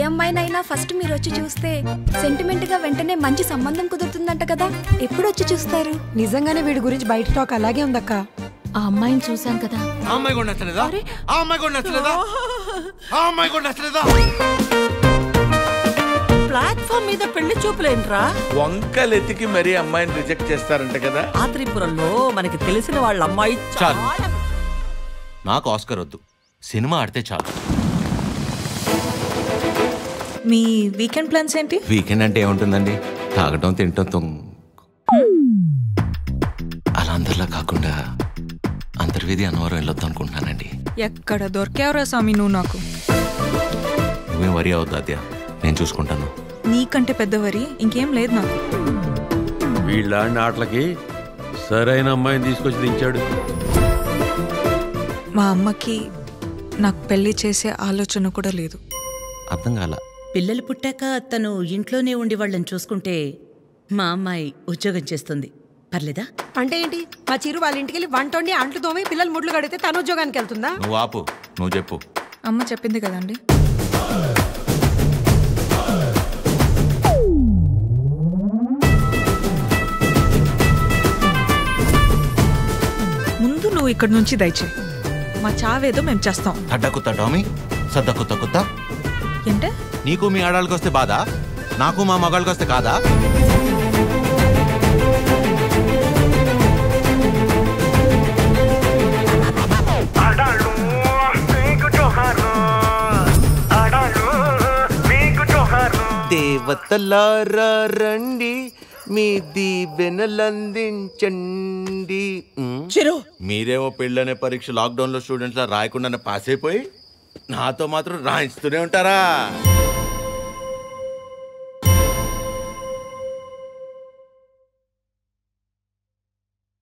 అమ్మాయినైనా first మీరు వచ్చి చూస్తే సెంటిమెంట్ గా వెంటనే మంచి సంబంధం కుదురుతుందంట కదా ఎప్పుడు వచ్చి చూస్తారు నిజంగానే వీడి గురించి బయట టాక్ అలాగే ఉందక్క ఆ అమ్మాయిని చూసాం కదా ఆ అమ్మాయి కూడా నచ్చలేదా ఆ అమ్మాయి కూడా నచ్చలేదా ఆ అమ్మాయి కూడా నచ్చలేదా ప్లాట్ఫామ్ మీద పెళ్లి చూపులేంట్రా వంకలెతికి మరీ అమ్మాయిని రిజెక్ట్ చేస్తారంట కదా ఆ త్రిపురంలో మనకి తెలిసిన వాళ్ళ అమ్మాయి చాలు. చాలా నాకు ఆస్కర్ వద్దు సినిమా ఆడితే చాలు మీ వీకెండ్ ప్లాన్స్ ఏంటి వీకెండ్ అంటే ఏముంటుందండి తాగటం తినటం తొంగ్ అలా అందరిలా కాకుండా అంతర్వేది అన్నవరం వెళ్ళొద్దాం అనుకుంటున్నానండి ఎక్కడ దొరికావురా స్వామి నువ్వు నాకు నువ్వేం వరి అవుద్దు అద్య నేను చూసుకుంటాను నీకంటే పెద్దవరి ఇంకేం లేదు నాకు వీళ్ళ ఆటలకి సరైన అమ్మాయిని తీసుకొచ్చి దించాడు మా అమ్మకి నాకు పెళ్లి చేసే ఆలోచన కూడా లేదు అర్థం కాల పిల్లలు పుట్టాక తను ఇంట్లోనే ఉండి వాళ్ళని చూసుకుంటే మా అమ్మాయి ఉద్యోగం చేస్తుంది పర్లేదా అంటే ఏంటి మా చిరు వాళ్ళ ఇంటికి వెళ్ళి వంట వండి అంట్లు తోమి పిల్లలు ముడ్లు కడితే తను ఉద్యోగానికి వెళ్తుందా నువ్వు ఆపు నువ్వు చెప్పు అమ్మ చెప్పింది కదండి ముందు నువ్వు ఇక్కడి నుంచి దయచే మా చావేదో మేము చేస్తాం తడ్డకుత్త టామీ సద్దకుత్త కుత్త ఏంటే నీకు మీ ఆడాళ్ళకి వస్తే బాధ నాకు మా మగాళ్ళకి వస్తే కాదా దేవతలారా రండి మీ దీవెనలందించండి ఉమ్. చిరు మీరేమో పెళ్ళనే పరీక్ష లాక్డౌన్ లో స్టూడెంట్స్ లా రాయకుండానే పాస్ అయిపోయి నాతో మాత్రం రాయిస్తూనే ఉంటారా